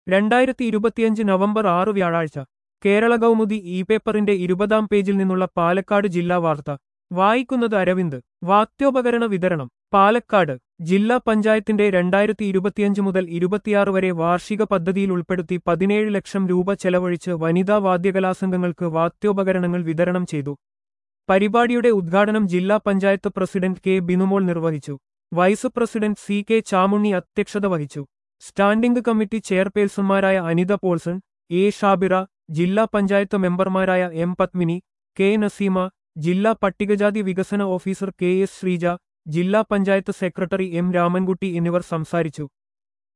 രണ്ടായിരത്തി ഇരുപത്തിയഞ്ച് നവംബർ ആറ് വ്യാഴാഴ്ച കേരള കൗമുദി ഇ പേപ്പറിന്റെ ഇരുപതാം പേജിൽ നിന്നുള്ള പാലക്കാട് ജില്ലാ വാർത്ത വായിക്കുന്നത് അരവിന്ദ് വാദ്യോപകരണ വിതരണം പാലക്കാട് ജില്ലാ പഞ്ചായത്തിന്റെ രണ്ടായിരത്തി ഇരുപത്തിയഞ്ച് മുതൽ ഇരുപത്തിയാറ് വരെ വാർഷിക പദ്ധതിയിൽ ഉൾപ്പെടുത്തി പതിനേഴ് ലക്ഷം രൂപ ചെലവഴിച്ച് വനിതാ വാദ്യകലാസംഘങ്ങൾക്ക് വാദ്യോപകരണങ്ങൾ വിതരണം ചെയ്തു പരിപാടിയുടെ ഉദ്ഘാടനം ജില്ലാ പഞ്ചായത്ത് പ്രസിഡന്റ് കെ ബിനുമോൾ നിർവഹിച്ചു vice president C K Chamunni അധ്യക്ഷത വഹിച്ചു സ്റ്റാൻഡിംഗ് കമ്മിറ്റി ചെയർപേഴ്സൺമാരായ അനിത പോൾസൺ എ ഷാബിറ ജില്ലാ പഞ്ചായത്ത് മെമ്പർമാരായ എം പത്മിനി കെ നസീമ ജില്ലാ പട്ടികജാതി വികസന ഓഫീസർ കെ എസ് ശ്രീജ ജില്ലാ പഞ്ചായത്ത് സെക്രട്ടറി എം രാമൻകുട്ടി എന്നിവർ സംസാരിച്ചു